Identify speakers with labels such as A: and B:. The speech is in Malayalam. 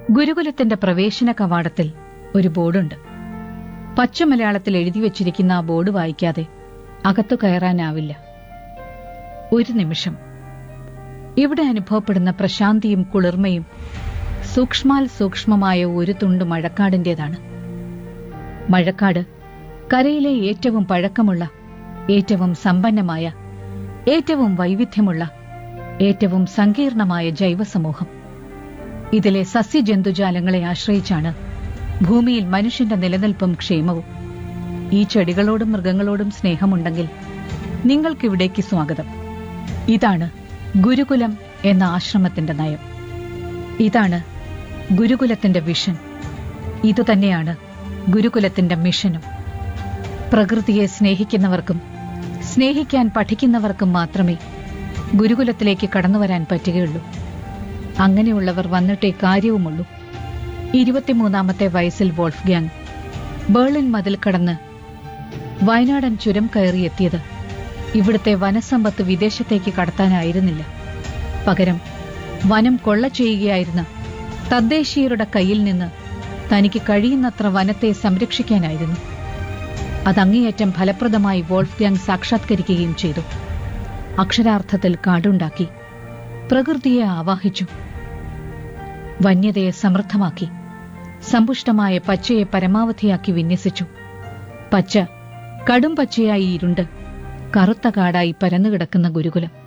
A: ഗുരുകുലത്തിന്റെ പ്രവേശന കവാടത്തിൽ ഒരു ബോർഡുണ്ട് പച്ച മലയാളത്തിൽ എഴുതി വച്ചിരിക്കുന്ന ആ ബോർഡ് വായിക്കാതെ അകത്തു കയറാനാവില്ല ഒരു നിമിഷം ഇവിടെ അനുഭവപ്പെടുന്ന പ്രശാന്തിയും കുളിർമയും സൂക്ഷ്മാൽ സൂക്ഷ്മമായ ഒരു തുണ്ട് മഴക്കാടിന്റേതാണ് മഴക്കാട് കരയിലെ ഏറ്റവും പഴക്കമുള്ള ഏറ്റവും സമ്പന്നമായ ഏറ്റവും വൈവിധ്യമുള്ള ഏറ്റവും സങ്കീർണമായ ജൈവസമൂഹം ഇതിലെ സസ്യജന്തുജാലങ്ങളെ ആശ്രയിച്ചാണ് ഭൂമിയിൽ മനുഷ്യന്റെ നിലനിൽപ്പും ക്ഷേമവും ഈ ചെടികളോടും മൃഗങ്ങളോടും സ്നേഹമുണ്ടെങ്കിൽ നിങ്ങൾക്കിവിടേക്ക് സ്വാഗതം ഇതാണ് ഗുരുകുലം എന്ന ആശ്രമത്തിന്റെ നയം ഇതാണ് ഗുരുകുലത്തിന്റെ വിഷൻ ഇതുതന്നെയാണ് ഗുരുകുലത്തിന്റെ മിഷനും പ്രകൃതിയെ സ്നേഹിക്കുന്നവർക്കും സ്നേഹിക്കാൻ പഠിക്കുന്നവർക്കും മാത്രമേ ഗുരുകുലത്തിലേക്ക് കടന്നുവരാൻ പറ്റുകയുള്ളൂ അങ്ങനെയുള്ളവർ വന്നിട്ടേ കാര്യവുമുള്ളൂ ഇരുപത്തിമൂന്നാമത്തെ വയസ്സിൽ വോൾഫ് ഗ്യാങ് ബേർലിൻ മതിൽ കടന്ന് വയനാടൻ ചുരം കയറിയെത്തിയത് ഇവിടുത്തെ വനസമ്പത്ത് വിദേശത്തേക്ക് കടത്താനായിരുന്നില്ല പകരം വനം കൊള്ള ചെയ്യുകയായിരുന്ന തദ്ദേശീയരുടെ കയ്യിൽ നിന്ന് തനിക്ക് കഴിയുന്നത്ര വനത്തെ സംരക്ഷിക്കാനായിരുന്നു അതങ്ങേയറ്റം ഫലപ്രദമായി വോൾഫ് ഗ്യാങ് സാക്ഷാത്കരിക്കുകയും ചെയ്തു അക്ഷരാർത്ഥത്തിൽ കാടുണ്ടാക്കി പ്രകൃതിയെ ആവാഹിച്ചു വന്യതയെ സമൃദ്ധമാക്കി സമ്പുഷ്ടമായ പച്ചയെ പരമാവധിയാക്കി വിന്യസിച്ചു പച്ച കടും പച്ചയായി ഇരുണ്ട് കറുത്ത കാടായി പരന്നുകിടക്കുന്ന ഗുരുകുലം